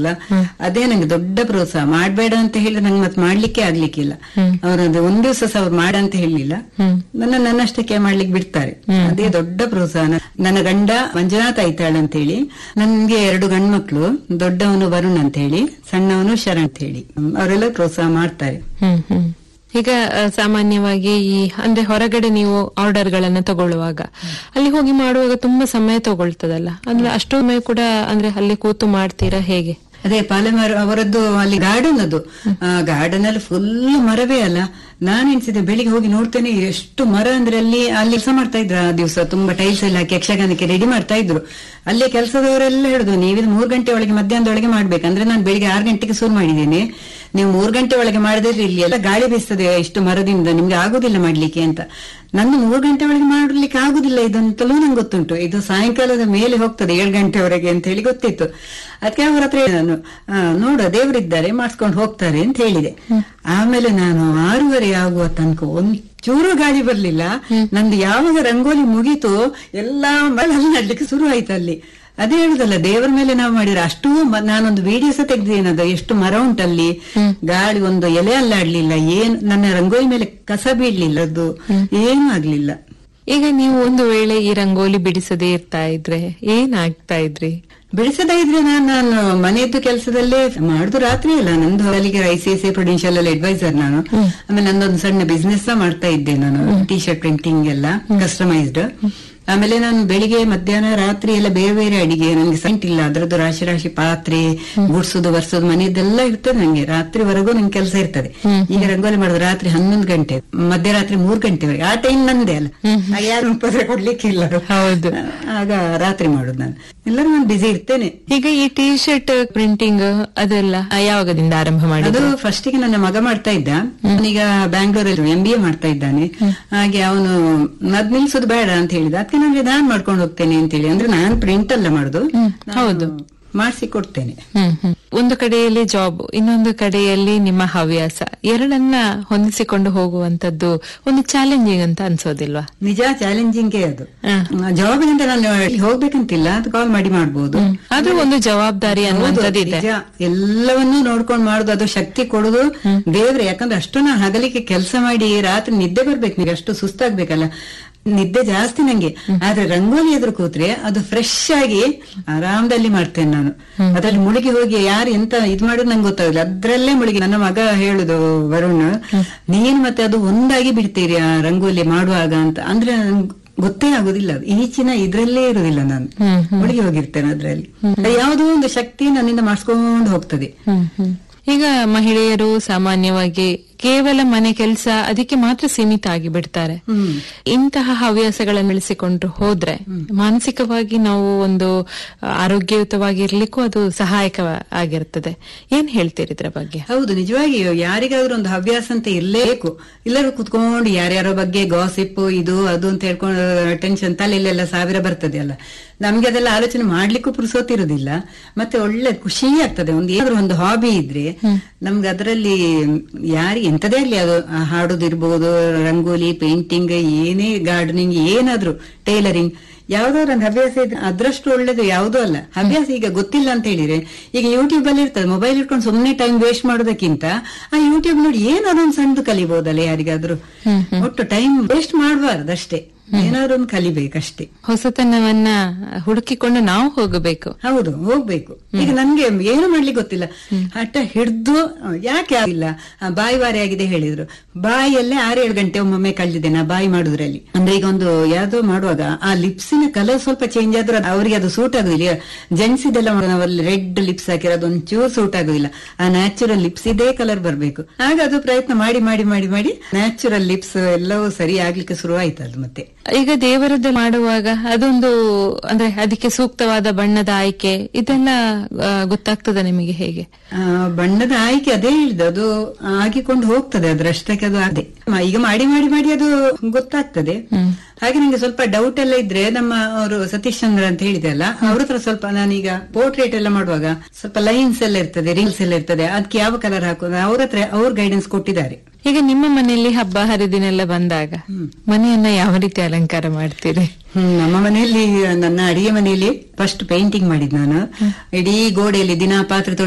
ಅಲ್ಲ ಅದೇ ನಂಗೆ ದೊಡ್ಡ ಪ್ರೋತ್ಸಾಹ ಮಾಡ್ಬೇಡ ಅಂತ ಹೇಳಿದ್ರೆ ನಂಗೆ ಮತ್ತೆ ಮಾಡ್ಲಿಕ್ಕೆ ಆಗ್ಲಿಕ್ಕಿಲ್ಲ ಅವ್ರದ್ದು ಒಂದ್ ದಿವಸ ಸಹ ಅವ್ರು ಮಾಡ ಅಂತ ಹೇಳಿಲ್ಲ ನನ್ನ ನನ್ನಷ್ಟಕ್ಕೆ ಮಾಡ್ಲಿಕ್ಕೆ ಬಿಡ್ತಾರೆ ಅದೇ ದೊಡ್ಡ ಪ್ರೋತ್ಸಾಹ ನ- ನನ್ನ ಗಂಡ ಮಂಜುನಾಥ್ ಐತಾಳ್ ಅಂತ ಹೇಳಿ ನನ್ಗೆ ಎರಡು ಗಂಡ್ಮಕ್ಳು ದೊಡ್ಡವನು ವರುಣ್ ಅಂತ ಹೇಳಿ ಸಣ್ಣವನು ಶರಣ್ ಅಂತ ಹೇಳಿ ಅವರೆಲ್ಲ ಪ್ರೋತ್ಸಾಹ ಮಾಡ್ತಾರೆ ಹ್ಮ್ ಹ್ಮ್ ಈಗ ಆ, ಸಾಮಾನ್ಯವಾಗಿ ಈ ಅಂದ್ರೆ ಹೊರಗಡೆ ನೀವು ಆರ್ಡರ್ ಗಳನ್ನ ತಗೊಳ್ಳುವಾಗ ಅಲ್ಲಿ ಹೋಗಿ ಮಾಡುವಾಗ ತುಂಬಾ ಸಮಯ ತಗೊಳ್ತದಲ್ಲ ಅಂದ್ರೆ ಅಷ್ಟು ಸಮಯ ಕೂಡ ಅಂದ್ರೆ ಅಲ್ಲಿ ಕೂತು ಮಾಡ್ತೀರಾ ಹೇಗೆ ಅದೇ ಪಾಲೆಮರ ಅವರದ್ದು ಅಲ್ಲಿ ಗಾರ್ಡನ್ ಅದು ಗಾರ್ಡನ್ ಅಲ್ಲಿ ಫುಲ್ ಮರವೇ ಅಲ್ಲ ನಾನು ಎಣಿಸಿದೆ ಬೆಳಿಗ್ಗೆ ಹೋಗಿ ನೋಡ್ತೇನೆ ಎಷ್ಟು ಮರ ಅಂದ್ರೆ ಅಲ್ಲಿ ಅಲ್ಲಿ ಕೆಲಸ ಮಾಡ್ತಾ ಇದ್ರು ಆ ದಿವಸ ತುಂಬಾ ಟೈಲ್ಸ್ ಎಲ್ಲ ಹಾಕಿ ಯಕ್ಷಗಾನಕ್ಕೆ ರೆಡಿ ಮಾಡ್ತಾ ಇದ್ರು ಅಲ್ಲಿ ಕೆಲಸದವರೆಲ್ಲ ಹೇಳಿದ್ರು ನೀವಿದು ಮೂರ್ ಗಂಟೆ ಒಳಗೆ ಮಧ್ಯಾಹ್ನದೊಳಗೆ ಮಾಡ್ಬೇಕಂದ್ರೆ ನಾನು ಬೆಳಿಗ್ಗೆ ಆರು ಗಂಟೆಗೆ ಶುರು ಮಾಡಿದ್ದೇನೆ ನೀವು ಮೂರ್ ಗಂಟೆ ಒಳಗೆ ಮಾಡಿದ್ರೆ ಇಲ್ಲಿ ಎಲ್ಲ ಗಾಳಿ ಬೀಸ್ತದೆ ಇಷ್ಟು ಮರದಿಂದ ನಿಮ್ಗೆ ಆಗುದಿಲ್ಲ ಮಾಡ್ಲಿಕ್ಕೆ ಅಂತ ನಂದು ಮೂರ್ ಗಂಟೆ ಒಳಗೆ ಮಾಡ್ಲಿಕ್ಕೆ ಆಗುದಿಲ್ಲ ಇದಂತಲೂ ನಂಗೆ ಗೊತ್ತುಂಟು ಇದು ಸಾಯಂಕಾಲದ ಮೇಲೆ ಹೋಗ್ತದೆ ಏಳು ಗಂಟೆವರೆಗೆ ಅಂತ ಹೇಳಿ ಗೊತ್ತಿತ್ತು ಅದಕ್ಕೆ ಅವ್ರ ಹತ್ರ ಹೇಳಿದೆ ನಾನು ಆ, ನೋಡು ದೇವರಿದ್ದಾರೆ ಮಾಡಿಸ್ಕೊಂಡು ಹೋಗ್ತಾರೆ ಅಂತ ಹೇಳಿದೆ ಆಮೇಲೆ ನಾನು ಆರೂವರೆ ಆಗುವ ತನಕ ಒಂದ್ ಚೂರು ಗಾಳಿ ಬರ್ಲಿಲ್ಲ ನಂದು ಯಾವಾಗ ರಂಗೋಲಿ ಮುಗೀತು ಎಲ್ಲಾ ಮಳೆಲ್ಲ ನಡ್ಲಿಕ್ಕೆ ಶುರು ಆಯ್ತು ಅಲ್ಲಿ ಅದೇ ಹೇಳುದಲ್ಲ ದೇವರ ಮೇಲೆ ನಾವು ಮಾಡಿದ್ರೆ ಅಷ್ಟು ಮ- ನಾನೊಂದು ವಿಡಿಯೋ ಸಹ ತೆಗ್ದೇನದು ಎಷ್ಟು ಮರ ಉಂಟಲ್ಲಿ ಗಾಳಿ ಒಂದು ಎಲೆ ಅಲ್ಲಾಡ್ಲಿಲ್ಲ ಏನ್ ನನ್ನ ರಂಗೋಲಿ ಮೇಲೆ ಕಸ ಬೀಳ್ಲಿಲ್ಲ ಅದು ಏನೂ ಆಗ್ಲಿಲ್ಲ ಈಗ ನೀವು ಒಂದು ವೇಳೆ ಈ ರಂಗೋಲಿ ಬಿಡಿಸದೇ ಇರ್ತಾ ಇದ್ರೆ ಏನಾಗ್ತಾ ಇದ್ರಿ ಬಿಡಿಸದೇ ಇದ್ರೆ ನಾನು ನಾನು ಮನೆಯದ್ದು ಕೆಲಸದಲ್ಲೇ ಮಾಡುದು ರಾತ್ರಿ ಅಲ್ಲ ನಂದು ಅಲ್ಲಿಗೆ I C I C Prudential ಅಲ್ಲಿ ಅಡ್ವೈಸರ್ ನಾನು ಆಮೇಲೆ ನಂದೊಂದು ಸಣ್ಣ ಬಿಸ್ನೆಸ್ ಸಹ ಮಾಡ್ತಾ ಇದ್ದೆ ನಾನು ಟಿ ಶರ್ಟ್ ಪ್ರಿಂಟಿಂಗ್ ಎಲ್ಲ ಕಸ್ಟಮೈಸ್ಡ್ ಆಮೇಲೆ ನಾನು ಬೆಳಿಗ್ಗೆ ಮಧ್ಯಾಹ್ನ ರಾತ್ರಿ ಎಲ್ಲ ಬೇರೆ ಬೇರೆ ಅಡಿಗೆ ನನಗೆ ಸೈಂಟ್ ಇಲ್ಲ ಅದ್ರದ್ದು ರಾಶಿ ರಾಶಿ ಪಾತ್ರೆ ಗುಡ್ಸೋದು ಬರ್ಸೋದು ಮನೆಯದೆಲ್ಲ ಇರ್ತದೆ ನಂಗೆ ರಾತ್ರಿವರೆಗೂ ನಂಗೆ ಕೆಲಸ ಇರ್ತದೆ ಈಗ ರಂಗೋಲಿ ಮಾಡೋದು ರಾತ್ರಿ ಹನ್ನೊಂದು ಗಂಟೆ ಮಧ್ಯರಾತ್ರಿ ಮೂರ್ ಗಂಟೆವರೆಗೆ ಆ ಟೈಮ್ ನಂದೇ ಅಲ್ಲ ಆಗ ಯಾರು ಉಪದ್ರ ಕೊಡ್ಲಿಕ್ಕೆ ಇಲ್ಲ ಹೌದು. ಆಗ ರಾತ್ರಿ ಮಾಡುದು ನಾನು ಎಲ್ಲರೂ ನಾನು ಬಿಸಿ ಇರ್ತೇನೆ ಈಗ ಈ ಟಿ ಶರ್ಟ್ ಪ್ರಿಂಟಿಂಗ್ ಅದೆಲ್ಲ ಯಾವಾಗದಿಂದ ಆರಂಭ ಅದು ಮಾಡಿದ್ರು ಫಸ್ಟ್ ಗೆ ನನ್ನ ಮಗ ಮಾಡ್ತಾ ಇದ್ದ ಅವನೀಗ ಬ್ಯಾಂಗ್ಳೂರಲ್ಲಿ ಎಂ ಬಿ ಎ ಮಾಡ್ತಾ ಇದ್ದಾನೆ ಹಾಗೆ ಅವನು ಅದ್ ನಿಲ್ಸೋದು ಬೇಡ ಅಂತ ಹೇಳಿದ ಅದಕ್ಕೆ ನಾನು ನಾನ್ ಮಾಡ್ಕೊಂಡು ಹೋಗ್ತೇನೆ ಅಂತ ಹೇಳಿ ಅಂದ್ರೆ ನಾನ್ ಪ್ರಿಂಟ್ ಅಲ್ಲ ಮಾಡುದು ಹೌದು. ಮಾಡಿಸಿ ಕೊಡ್ತೇನೆ ಹ್ಮ್ ಹ್ಮ್. ಒಂದು ಕಡೆಯಲ್ಲಿ ಜಾಬ್ ಇನ್ನೊಂದು ಕಡೆಯಲ್ಲಿ ನಿಮ್ಮ ಹವ್ಯಾಸ ಎರಡನ್ನ ಹೊಂದಿಸಿಕೊಂಡು ಹೋಗುವಂತದ್ದು ಒಂದು ಚಾಲೆಂಜಿಂಗ್ ಅಂತ ಅನ್ಸೋದಿಲ್ವಾ ನಿಜ ಚಾಲೆಂಜಿಂಗೇ ಅದು ಹ. ಜಾಬ್ ಅಂತ ನಾನು ಇಲ್ಲಿ ಹೋಗ್ಬೇಕಂತಿಲ್ಲ ಅದು ಕಾಲ್ ಮಾಡಿ ಮಾಡ್ಬೋದು ಆದ್ರೂ ಒಂದು ಜವಾಬ್ದಾರಿ ಅನ್ನುವಂಥದ್ದು ಇದೆ ನಿಜ ಎಲ್ಲವನ್ನೂ ನೋಡ್ಕೊಂಡು ಮಾಡುದು ಅದು ಶಕ್ತಿ ಕೊಡುದು ದೇವ್ರೆ ಯಾಕಂದ್ರೆ ಅಷ್ಟು ನಾನು ಹಗಲಿಕ್ಕೆ ಕೆಲಸ ಮಾಡಿ ರಾತ್ರಿ ನಿದ್ದೆ ಬರ್ಬೇಕು ನಿಮಗೆ ಅಷ್ಟು ಸುಸ್ತಾಗ್ಬೇಕಲ್ಲ ನಿದ್ದೆ ಜಾಸ್ತಿ ನಂಗೆ ಆದ್ರೆ ರಂಗೋಲಿ ಎದುರು ಕೂತ್ರೆ ಅದು ಫ್ರೆಶ್ ಆಗಿ ಆರಾಮದಲ್ಲಿ ಮಾಡ್ತೇನೆ ನಾನು ಅದ್ರಲ್ಲಿ ಮುಳುಗಿ ಹೋಗಿ ಯಾರು ಎಂತ ಇದ್ ಮಾಡೋದು ನಂಗೆ ಗೊತ್ತಾಗಲ್ಲ ಅದ್ರಲ್ಲೇ ಮುಳುಗಿ ನನ್ನ ಮಗ ಹೇಳುದು ವರುಣ್ ನೀನ್ ಮತ್ತೆ ಅದು ಒಂದಾಗಿ ಬಿಡ್ತೀರಿ ಆ ರಂಗೋಲಿ ಮಾಡುವಾಗ ಅಂತ ಅಂದ್ರೆ ನಂಗ್ ಗೊತ್ತೇ ಆಗುದಿಲ್ಲ ಅದು ಈಚಿನ ಇದ್ರಲ್ಲೇ ಇರುದಿಲ್ಲ ನಾನು ಮುಳುಗಿ ಹೋಗಿರ್ತೇನೆ ಅದ್ರಲ್ಲಿ ಯಾವುದೋ ಒಂದು ಶಕ್ತಿ ನನ್ನಿಂದ ಮಾಡಿಸ್ಕೊಂಡು ಹೋಗ್ತದೆ ಹ್ಮ್ ಹ್ಮ್. ಈಗ ಮಹಿಳೆಯರು ಸಾಮಾನ್ಯವಾಗಿ ಕೇವಲ ಮನೆ ಕೆಲಸ ಅದಕ್ಕೆ ಮಾತ್ರ ಸೀಮಿತ ಆಗಿ ಬಿಡ್ತಾರೆ ಹ್ಮ್. ಇಂತಹ ಹವ್ಯಾಸಗಳನ್ನು ಬೆಳೆಸಿಕೊಂಡು ಹೋದ್ರೆ ಮಾನಸಿಕವಾಗಿ ನಾವು ಒಂದು ಆರೋಗ್ಯಯುತವಾಗಿರ್ಲಿಕ್ಕೂ ಅದು ಸಹಾಯಕ ಆಗಿರ್ತದೆ ಏನ್ ಹೇಳ್ತೀರಿ ಇದ್ರ ಬಗ್ಗೆ ಹೌದು ನಿಜವಾಗಿಯೂ ಯಾರಿಗಾದ್ರೂ ಒಂದು ಹವ್ಯಾಸ ಅಂತ ಇರ್ಲೇಬೇಕು ಎಲ್ಲರೂ ಕುತ್ಕೊಂಡು ಯಾರ್ಯಾರೋ ಬಗ್ಗೆ ಗಾಸಿಪ್ ಇದು ಅದು ಅಂತ ಹೇಳ್ಕೊಂಡು ಟೆನ್ಷನ್ ತಲೆಯಲ್ಲೆಲ್ಲ ಸಾವಿರ ಬರ್ತದೆ ಅಲ್ಲ ನಮ್ಗೆ ಅದೆಲ್ಲ ಆಲೋಚನೆ ಮಾಡ್ಲಿಕ್ಕೂ ಪುರುಸೋತಿರುದಿಲ್ಲ ಮತ್ತೆ ಒಳ್ಳೆ ಖುಷಿ ಆಗ್ತದೆ ಒಂದು ಏನಾದ್ರು ಒಂದು ಹಾಬಿ ಇದ್ರೆ ನಮ್ಗೆ ಅದರಲ್ಲಿ ಯಾರಿಗೆ ಎಂತದೇ ಆಗ್ಲಿ ಅದು ಆ ಹಾಡೋದಿರ್ಬೋದು ರಂಗೋಲಿ ಪೇಂಟಿಂಗ್ ಏನೇ ಗಾರ್ಡನಿಂಗ್ ಏನಾದ್ರು ಟೈಲರಿಂಗ್ ಯಾವ್ದಾದ್ರು ಒಂದು ಹವ್ಯಾಸ ಇದ್ರೆ ಅದ್ರಷ್ಟು ಒಳ್ಳೇದು ಯಾವುದೂ ಅಲ್ಲ ಹವ್ಯಾಸ ಈಗ ಗೊತ್ತಿಲ್ಲ ಅಂತ ಹೇಳಿದ್ರೆ ಈಗ ಯೂಟ್ಯೂಬ್ ಅಲ್ಲಿ ಇರ್ತದೆ ಮೊಬೈಲ್ ಇಟ್ಕೊಂಡು ಸುಮ್ಮನೆ ಟೈಮ್ ವೇಸ್ಟ್ ಮಾಡೋದಕ್ಕಿಂತ ಆ ಯೂಟ್ಯೂಬ್ ನೋಡಿ ಏನಾದ್ರು ಒಂದು ಸಣ್ಣದು ಕಲಿಬಹುದಲ್ಲ ಯಾರಿಗಾದ್ರೂ ಒಟ್ಟು ಟೈಮ್ ವೇಸ್ಟ್ ಮಾಡಬಾರ್ದು ಅಷ್ಟೇ ಏನಾದ್ರು ಒಂದು ಕಲಿಬೇಕಷ್ಟೇ ಹೊಸತನವನ್ನ ಹುಡುಕಿಕೊಂಡು ನಾವು ಹೋಗಬೇಕು ಹೌದು ಹೋಗ್ಬೇಕು ಈಗ ನನ್ಗೆ ಏನು ಮಾಡ್ಲಿಕ್ಕೆ ಗೊತ್ತಿಲ್ಲ ಹಠ ಹಿಡ್ದು ಅಹ್, ಯಾಕೆ ಆಗಿಲ್ಲ ಆ, ಬಾಯಿ ವಾರಿ ಆಗಿದೆ ಹೇಳಿದ್ರು ಬಾಯಿಯಲ್ಲೇ ಆರೇಳು ಗಂಟೆ ಒಮ್ಮೊಮ್ಮೆ ಕಳೆದಿದೆ ನಾ ಬಾಯಿ ಮಾಡುದ್ರಲ್ಲಿ ಅಂದ್ರೆ ಈಗ ಒಂದು ಯಾವ್ದೋ ಮಾಡುವಾಗ ಆ ಲಿಪ್ಸಿನ ಕಲರ್ ಸ್ವಲ್ಪ ಚೇಂಜ್ ಆದ್ರೂ ಅದು ಅವರಿಗೆ ಅದು ಸೂಟ್ ಆಗುದಿಲ್ಲ ಜೆಂಟ್ಸ್ ಇದೆಲ್ಲ ನಾವಲ್ಲಿ ರೆಡ್ ಲಿಪ್ಸ್ ಹಾಕಿರೋದು ಒಂಚೂರು ಸೂಟ್ ಆಗುದಿಲ್ಲ ಆ ನ್ಯಾಚುರಲ್ ಲಿಪ್ಸ್ ಇದೇ ಕಲರ್ ಬರ್ಬೇಕು ಆಗ ಅದು ಪ್ರಯತ್ನ ಮಾಡಿ ಮಾಡಿ ಮಾಡಿ ಮಾಡಿ ನ್ಯಾಚುರಲ್ ಲಿಪ್ಸ್ ಎಲ್ಲವೂ ಸರಿ ಆಗ್ಲಿಕ್ಕೆ ಶುರು ಆಯ್ತು ಅದು ಮತ್ತೆ ಈಗ ದೇವರದ್ದು ಮಾಡುವಾಗ ಅದೊಂದು ಅಂದ್ರೆ ಅದಕ್ಕೆ ಸೂಕ್ತವಾದ ಬಣ್ಣದ ಆಯ್ಕೆ ಇದೆಲ್ಲ ಆ, ಗೊತ್ತಾಗ್ತದ ನಿಮಗೆ ಹೇಗೆ ಆ, ಬಣ್ಣದ ಆಯ್ಕೆ ಅದೇ ಹೇಳಿದೆ ಅದು ಆಗಿಕೊಂಡು ಹೋಗ್ತದೆ ಅದ್ರಷ್ಟಕ್ಕೆ ಅದು ಅದೇ ಮ- ಈಗ ಮಾಡಿ ಮಾಡಿ ಮಾಡಿ ಅದು ಗೊತ್ತಾಗ್ತದೆ ಹಾಗೆ ನಂಗೆ ಸ್ವಲ್ಪ ಡೌಟ್ ಎಲ್ಲ ಇದ್ರೆ ನಮ್ಮ ಅವರು ಸತೀಶ್ ಚಂದ್ರ ಅಂತ ಹೇಳಿದೆ ಅಲ್ಲ ಅವ್ರ ಹತ್ರ ಸ್ವಲ್ಪ ನಾನೀಗ ಪೋರ್ಟ್ರೇಟ್ ಎಲ್ಲ ಮಾಡುವಾಗ ಸ್ವಲ್ಪ ಲೈನ್ಸ್ ಎಲ್ಲ ಇರ್ತದೆ ರೀಲ್ಸ್ ಎಲ್ಲ ಇರ್ತದೆ ಅದಕ್ಕೆ ಯಾವ ಕಲರ್ ಹಾಕೋದು ಅವ್ರ ಹತ್ರ ಅವ್ರ ಗೈಡೆನ್ಸ್ ಕೊಟ್ಟಿದ್ದಾರೆ ಈಗ ನಿಮ್ಮ ಮನೆಯಲ್ಲಿ ಹಬ್ಬ ಹರಿದಿನೆಲ್ಲ ಬಂದಾಗ ಮನೆಯನ್ನ ಯಾವ ರೀತಿ ಅಲಂಕಾರ ಮಾಡ್ತೀರಿ ಹ್ಮ್ ನಮ್ಮ ಮನೆಯಲ್ಲಿ ನನ್ನ ಅಡಿಗೆ ಮನೆಯಲ್ಲಿ ಫಸ್ಟ್ ಪೇಂಟಿಂಗ್ ಮಾಡಿದ್ ನಾನು ಇಡೀ ಗೋಡೆಯಲ್ಲಿ ದಿನಾ ಪಾತ್ರೆ ತೊಳೆದು